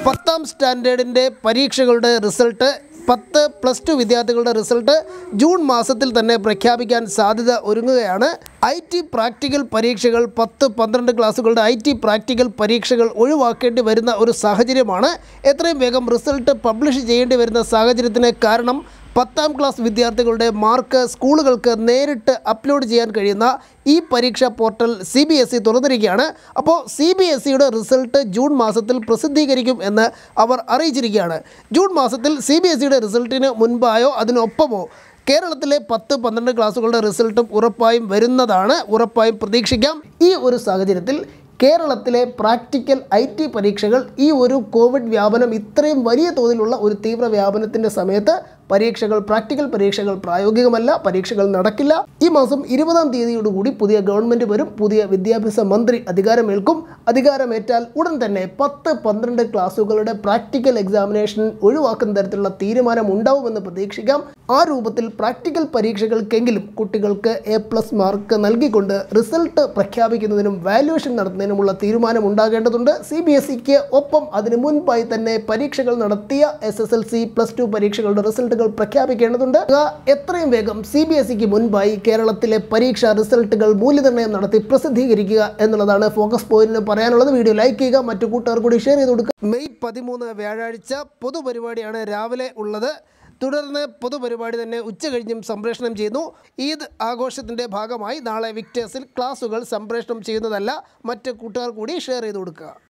പത്താം സ്റ്റാൻഡേർഡിൻ്റെ പരീക്ഷകളുടെ റിസൾട്ട് പത്ത് പ്ലസ് ടു വിദ്യാർത്ഥികളുടെ റിസൾട്ട് ജൂൺ മാസത്തിൽ തന്നെ പ്രഖ്യാപിക്കാൻ സാധ്യത ഒരുങ്ങുകയാണ് ഐ ടി പ്രാക്ടിക്കൽ പരീക്ഷകൾ പത്ത് പന്ത്രണ്ട് ക്ലാസ്സുകളുടെ ഐ ടി പ്രാക്ടിക്കൽ പരീക്ഷകൾ ഒഴിവാക്കേണ്ടി വരുന്ന ഒരു സാഹചര്യമാണ് എത്രയും വേഗം റിസൾട്ട് പബ്ലിഷ് ചെയ്യേണ്ടി വരുന്ന സാഹചര്യത്തിന് കാരണം പത്താം ക്ലാസ് വിദ്യാർത്ഥികളുടെ മാർക്ക് സ്കൂളുകൾക്ക് നേരിട്ട് അപ്ലോഡ് ചെയ്യാൻ കഴിയുന്ന ഈ പരീക്ഷാ portal C B S E തുറന്നിരിക്കുകയാണ് അപ്പോൾ സി ബി എസ് ഇയുടെ റിസൾട്ട് ജൂൺ മാസത്തിൽ പ്രസിദ്ധീകരിക്കും എന്ന് അവർ അറിയിച്ചിരിക്കുകയാണ് ജൂൺ മാസത്തിൽ സി ബി എസ് ഇയുടെ റിസൾട്ടിന് മുൻപായോ അതിനൊപ്പമോ കേരളത്തിലെ പത്ത് പന്ത്രണ്ട് ക്ലാസ്സുകളുടെ റിസൾട്ടും ഉറപ്പായും വരുന്നതാണ് ഉറപ്പായും പ്രതീക്ഷിക്കാം ഈ ഒരു സാഹചര്യത്തിൽ കേരളത്തിലെ പ്രാക്ടിക്കൽ ഐ ടി പരീക്ഷകൾ ഈ ഒരു കോവിഡ് വ്യാപനം ഇത്രയും വലിയ തോതിലുള്ള ഒരു തീവ്ര വ്യാപനത്തിൻ്റെ സമയത്ത് പരീക്ഷകൾ പ്രാക്ടിക്കൽ പരീക്ഷകൾ പ്രായോഗികമല്ല പരീക്ഷകൾ നടക്കില്ല ഈ മാസം ഇരുപതാം തീയതിയോടുകൂടി പുതിയ ഗവൺമെൻറ് വരും പുതിയ വിദ്യാഭ്യാസ മന്ത്രി അധികാരമേൽക്കും അധികാരമേറ്റാൽ ഉടൻ തന്നെ പത്ത് പന്ത്രണ്ട് ക്ലാസ്സുകളുടെ പ്രാക്ടിക്കൽ എക്സാമിനേഷൻ ഒഴിവാക്കുന്ന തരത്തിലുള്ള തീരുമാനം ഉണ്ടാവുമെന്ന് പ്രതീക്ഷിക്കാം ആ രൂപത്തിൽ പ്രാക്ടിക്കൽ പരീക്ഷകൾക്കെങ്കിലും കുട്ടികൾക്ക് എ പ്ലസ് മാർക്ക് നൽകിക്കൊണ്ട് റിസൾട്ട് പ്രഖ്യാപിക്കുന്നതിനും വാല്യുവേഷൻ നടത്തുന്നതിനുമുള്ള തീരുമാനം ഉണ്ടാകേണ്ടതുണ്ട് സി ബി എസ് ഇക്ക് ഒപ്പം അതിനു മുൻപായി തന്നെ പരീക്ഷകൾ നടത്തിയ S S L C plus two പരീക്ഷകളുടെ റിസൾട്ടുകൾ പ്രഖ്യാപിക്കേണ്ടതുണ്ട് ആ എത്രയും വേഗം സി ബി എസ് ഇക്ക് മുൻപായി കേരളത്തിലെ പരീക്ഷാ റിസൾട്ടുകൾ മൂല്യനിർണ്ണയം നടത്തി പ്രസിദ്ധീകരിക്കുക എന്നുള്ളതാണ് ഫോക്കസ് പോയിന്റിന് പറയാനുള്ളത് വീഡിയോ ലൈക്ക് ചെയ്യുക മറ്റു കൂട്ടുകാർ കൂടി ഷെയർ ചെയ്ത് കൊടുക്കുക മെയ് പതിമൂന്ന് വ്യാഴാഴ്ച പൊതുപരിപാടിയാണ് രാവിലെ ഉള്ളത് തുടർന്ന് പൊതുപരിപാടി തന്നെ ഉച്ച കഴിഞ്ഞും സംപ്രേഷണം ചെയ്യുന്നു ഈദ് ആഘോഷത്തിൻ്റെ ഭാഗമായി നാളെ വിക്ടേഴ്സിൽ ക്ലാസുകൾ സംപ്രേഷണം ചെയ്യുന്നതല്ല മറ്റ് കൂട്ടുകാർ കൂടി ഷെയർ ചെയ്ത് കൊടുക്കുക